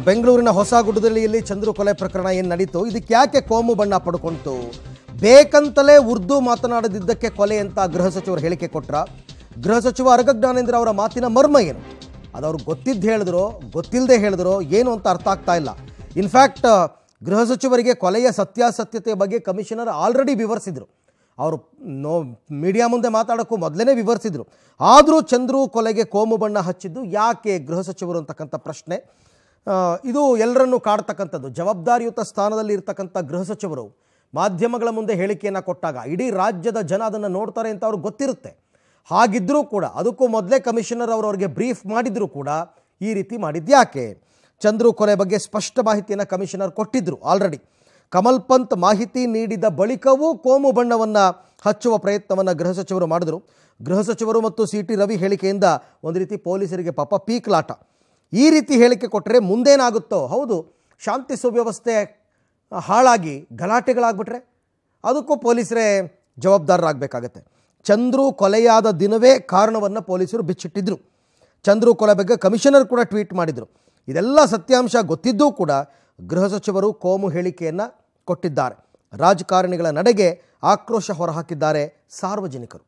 ಬೆಂಗಳೂರಿನ ಹೊಸಗುಡ್ಡದಲ್ಲಿ ಚಂದ್ರು ಕೊಲೆ ಪ್ರಕರಣ ಏನು ನಡೀತು ಇದಕ್ಕೆ ಯಾಕೆ ಕೋಮು ಬಣ್ಣ ಪಡ್ಕೊಂತು ಬೇಕಂತಲೇ ಉರ್ದು ಮಾತನಾಡದಿದ್ದಕ್ಕೆ ಕೊಲೆ ಅಂತ ಗೃಹ ಸಚಿವರು ಹೇಳಿಕೆ ಕೊಟ್ರ ಗೃಹ ಸಚಿವ ಅರಗ ಜ್ಞಾನೇಂದ್ರ ಅವರ ಮಾತಿನ ಮರ್ಮ ಏನು ಅದು ಅವ್ರಿಗೆ ಗೊತ್ತಿದ್ದು ಹೇಳಿದ್ರು ಗೊತ್ತಿಲ್ಲದೆ ಹೇಳಿದ್ರು ಏನು ಅಂತ ಅರ್ಥ ಆಗ್ತಾ ಇಲ್ಲ ಇನ್ಫ್ಯಾಕ್ಟ್ ಗೃಹ ಸಚಿವರಿಗೆ ಕೊಲೆಯ ಸತ್ಯಾಸತ್ಯತೆಯ ಬಗ್ಗೆ ಕಮಿಷನರ್ ಆಲ್ರೆಡಿ ವಿವರಿಸಿದರು ಅವರು ನೋ ಮೀಡಿಯಾ ಮುಂದೆ ಮಾತಾಡೋಕ್ಕೂ ಮೊದಲೇ ವಿವರಿಸಿದರು ಆದರೂ ಚಂದ್ರು ಕೊಲೆಗೆ ಕೋಮು ಬಣ್ಣ ಹಚ್ಚಿದ್ದು ಯಾಕೆ ಗೃಹ ಸಚಿವರು ಅಂತಕ್ಕಂಥ ಪ್ರಶ್ನೆ ಆ, ಇದು ಎಲ್ಲರನ್ನೂ ಕಾಡ್ತಕ್ಕಂಥದ್ದು ಜವಾಬ್ದಾರಿಯುತ ಸ್ಥಾನದಲ್ಲಿ ಇರ್ತಕ್ಕಂಥ ಗೃಹ ಸಚಿವರು ಮಾಧ್ಯಮಗಳ ಮುಂದೆ ಹೇಳಿಕೆಯನ್ನು ಕೊಟ್ಟಾಗ ಇಡೀ ರಾಜ್ಯದ ಜನ ಅದನ್ನು ನೋಡ್ತಾರೆ ಅಂತ ಅವ್ರಿಗೆ ಗೊತ್ತಿರುತ್ತೆ ಹಾಗಿದ್ದರೂ ಕೂಡ ಅದಕ್ಕೂ ಮೊದಲೇ ಕಮಿಷನರ್ ಅವರು ಅವರಿಗೆ ಬ್ರೀಫ್ ಮಾಡಿದರೂ ಕೂಡ ಈ ರೀತಿ ಮಾಡಿದ್ದು ಯಾಕೆ ಚಂದ್ರು ಕೊಲೆ ಬಗ್ಗೆ ಸ್ಪಷ್ಟ ಮಾಹಿತಿಯನ್ನು ಕಮಿಷನರ್ ಕೊಟ್ಟಿದ್ದರು ಆಲ್ರೆಡಿ ಕಮಲ್ ಪಂತ್ ಮಾಹಿತಿ ನೀಡಿದ ಬಳಿಕವೂ ಕೋಮು ಬಣ್ಣವನ್ನು ಹಚ್ಚುವ ಪ್ರಯತ್ನವನ್ನು ಗೃಹ ಸಚಿವರು ಮಾಡಿದರು ಗೃಹ ಸಚಿವರು ಮತ್ತು ಸಿ ಟಿ ರವಿ ಹೇಳಿಕೆಯಿಂದ ಒಂದು ರೀತಿ ಪೊಲೀಸರಿಗೆ ಪಾಪ ಪೀಕ್ಲಾಟ ಈ ರೀತಿ ಹೇಳಿಕೆ ಕೊಟ್ಟರೆ ಮುಂದೇನಾಗುತ್ತೋ ಹೌದು ಶಾಂತಿ ಸುವ್ಯವಸ್ಥೆ ಹಾಳಾಗಿ ಗಲಾಟೆಗಳಾಗ್ಬಿಟ್ರೆ ಅದಕ್ಕೂ ಪೊಲೀಸರೇ ಜವಾಬ್ದಾರರಾಗಬೇಕಾಗತ್ತೆ ಚಂದ್ರು ಕೊಲೆಯಾದ ದಿನವೇ ಕಾರಣವನ್ನು ಪೊಲೀಸರು ಬಿಚ್ಚಿಟ್ಟಿದ್ರು ಚಂದ್ರು ಕೊಲೆ ಬಗ್ಗೆ ಕಮಿಷನರ್ ಕೂಡ ಟ್ವೀಟ್ ಮಾಡಿದರು ಇದೆಲ್ಲ ಸತ್ಯಾಂಶ ಗೊತ್ತಿದ್ದೂ ಕೂಡ ಗೃಹ ಸಚಿವರು ಕೋಮು ಹೇಳಿಕೆಯನ್ನು ಕೊಟ್ಟಿದ್ದಾರೆ ರಾಜಕಾರಣಿಗಳ ನಡೆಗೆ ಆಕ್ರೋಶ ಹೊರಹಾಕಿದ್ದಾರೆ ಸಾರ್ವಜನಿಕರು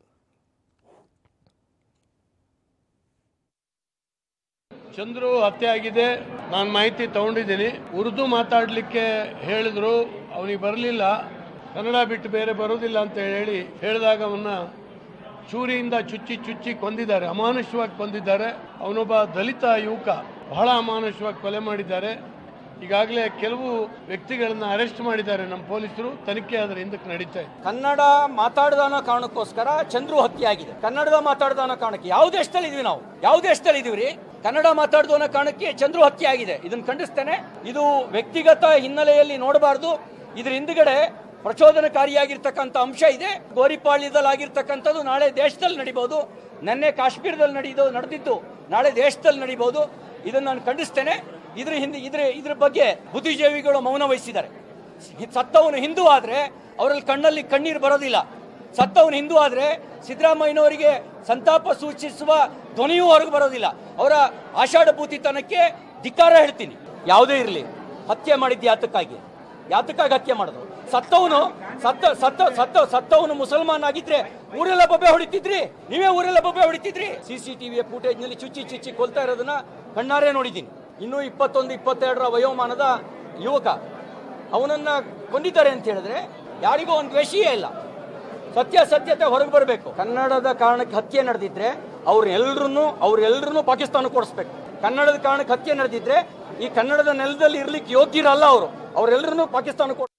ಚಂದ್ರು ಹತ್ಯೆ ಆಗಿದೆ ನಾನು ಮಾಹಿತಿ ತಗೊಂಡಿದ್ದೀನಿ ಉರ್ದು ಮಾತಾಡಲಿಕ್ಕೆ ಹೇಳಿದ್ರು ಅವನಿಗೆ ಬರಲಿಲ್ಲ ಕನ್ನಡ ಬಿಟ್ಟು ಬೇರೆ ಬರೋದಿಲ್ಲ ಅಂತ ಹೇಳಿ ಹೇಳಿದಾಗ ಅವನ್ನ ಚೂರಿಯಿಂದ ಚುಚ್ಚಿ ಚುಚ್ಚಿ ಕೊಂದಿದ್ದಾರೆ ಅಮಾನುಷವಾಗಿ ಕೊಂದಿದ್ದಾರೆ ಅವನೊಬ್ಬ ದಲಿತ ಯುವಕ ಬಹಳ ಅಮಾನುಷವಾಗಿ ಕೊಲೆ ಮಾಡಿದ್ದಾರೆ ಈಗಾಗಲೇ ಕೆಲವು ವ್ಯಕ್ತಿಗಳನ್ನ ಅರೆಸ್ಟ್ ಮಾಡಿದ್ದಾರೆ ನಮ್ಮ ಪೊಲೀಸರು ತನಿಖೆ ಅದರ ಹಿಂದಕ್ಕೆ ನಡೀತಾ ಇದೆ ಕನ್ನಡ ಮಾತಾಡದ ಅನ್ನೋ ಕಾರಣಕ್ಕೋಸ್ಕರ ಚಂದ್ರು ಹತ್ಯೆ ಆಗಿದೆ ಕನ್ನಡದ ಮಾತಾಡದ ಅನ್ನೋ ಕಾರಣಕ್ಕೆ ಯಾವ ದೇಶದಲ್ಲಿ ಇದೀವಿ ನಾವು ಯಾವ ದೇಶದಲ್ಲಿ ಇದೀವಿ ರೀ ಕನ್ನಡ ಮಾತಾಡದು ಅನ್ನೋ ಕಾರಣಕ್ಕೆ ಚಂದ್ರು ಹತ್ಯೆ ಆಗಿದೆ ಇದನ್ನ ಖಂಡಿಸ್ತೇನೆ ಇದು ವ್ಯಕ್ತಿಗತ ಹಿನ್ನೆಲೆಯಲ್ಲಿ ನೋಡಬಾರ್ದು ಇದ್ರ ಹಿಂದ್ಗಡೆ ಪ್ರಚೋದನಕಾರಿಯಾಗಿರ್ತಕ್ಕಂಥ ಅಂಶ ಇದೆ ಗೋರಿಪಾಳ್ಯದಲ್ಲಿ ಆಗಿರ್ತಕ್ಕಂಥದ್ದು ನಾಳೆ ದೇಶದಲ್ಲಿ ನಡಿಬಹುದು ನೆನ್ನೆ ಕಾಶ್ಮೀರದಲ್ಲಿ ನಡೆದು ನಡೆದಿದ್ದು ನಾಳೆ ದೇಶದಲ್ಲಿ ನಡಿಬಹುದು ಇದನ್ನ ನಾನು ಖಂಡಿಸ್ತೇನೆ ಇದ್ರ ಹಿಂದೆ ಇದ್ರ ಇದ್ರ ಬಗ್ಗೆ ಬುದ್ಧಿಜೀವಿಗಳು ಮೌನ ವಹಿಸಿದ್ದಾರೆ ಸತ್ತವನು ಹಿಂದೂ ಆದ್ರೆ ಅವರಲ್ಲಿ ಕಣ್ಣಲ್ಲಿ ಕಣ್ಣೀರು ಬರೋದಿಲ್ಲ ಸತ್ತವನು ಹಿಂದೂ ಆದ್ರೆ ಸಿದ್ದರಾಮಯ್ಯನವರಿಗೆ ಸಂತಾಪ ಸೂಚಿಸುವ ಧ್ವನಿಯೂ ಹೊರಗೆ ಬರೋದಿಲ್ಲ ಅವರ ಆಷಾಢ ಭೂತಿತನಕ್ಕೆ ಧಿಕ್ಕಾರ ಹೇಳ್ತೀನಿ ಯಾವುದೇ ಇರಲಿ ಹತ್ಯೆ ಮಾಡಿದ್ದು ಯಾತಕ್ಕಾಗಿ ಯಾತಕ್ಕಾಗಿ ಹತ್ಯೆ ಮಾಡೋದು ಸತ್ತವನು ಸತ್ತ ಸತ್ತ ಸತ್ತ ಸತ್ತವನು ಮುಸಲ್ಮಾನ್ ಆಗಿದ್ರೆ ಊರೆಲ್ಲ ಬೊಬ್ಬೆ ಹೊಡಿತಿದ್ರಿ ನೀವೇ ಊರೆಲ್ಲ ಬೊಬ್ಬೆ ಹೊಡಿತಿದ್ರಿ ಸಿ ಸಿ ಟಿವಿಯ ಫುಟೇಜ್ ನಲ್ಲಿ ಚುಚ್ಚಿ ಚುಚ್ಚಿ ಕೊಲ್ತಾ ಇರೋದನ್ನ ಕಣ್ಣಾರೆ ನೋಡಿದ್ದೀನಿ ಇನ್ನೂ ಇಪ್ಪತ್ತೊಂದು ಇಪ್ಪತ್ತೆರಡರ ವಯೋಮಾನದ ಯುವಕ ಅವನನ್ನ ಕೊಂದಿದ್ದಾರೆ ಅಂತ ಹೇಳಿದ್ರೆ ಯಾರಿಗೂ ಒಂದು ದ್ವೇಷಿಯೇ ಇಲ್ಲ ಸತ್ಯಾಸತ್ಯತೆ ಹೊರಗೆ ಬರಬೇಕು ಕನ್ನಡದ ಕಾರಣಕ್ಕೆ ಹತ್ಯೆ ನಡೆದಿದ್ರೆ ಅವ್ರೆಲ್ರನ್ನೂ ಅವ್ರೆಲ್ರನ್ನೂ ಪಾಕಿಸ್ತಾನಕ್ಕೆ ಕೊಡಿಸ್ಬೇಕು ಕನ್ನಡದ ಕಾರಣಕ್ಕೆ ಹತ್ಯೆ ನಡೆದಿದ್ರೆ ಈ ಕನ್ನಡದ ನೆಲದಲ್ಲಿ ಇರ್ಲಿಕ್ಕೆ ಯೋಗ್ಯರಲ್ಲ ಅವರು ಅವರೆಲ್ಲರನ್ನೂ ಪಾಕಿಸ್ತಾನಕ್ಕೆ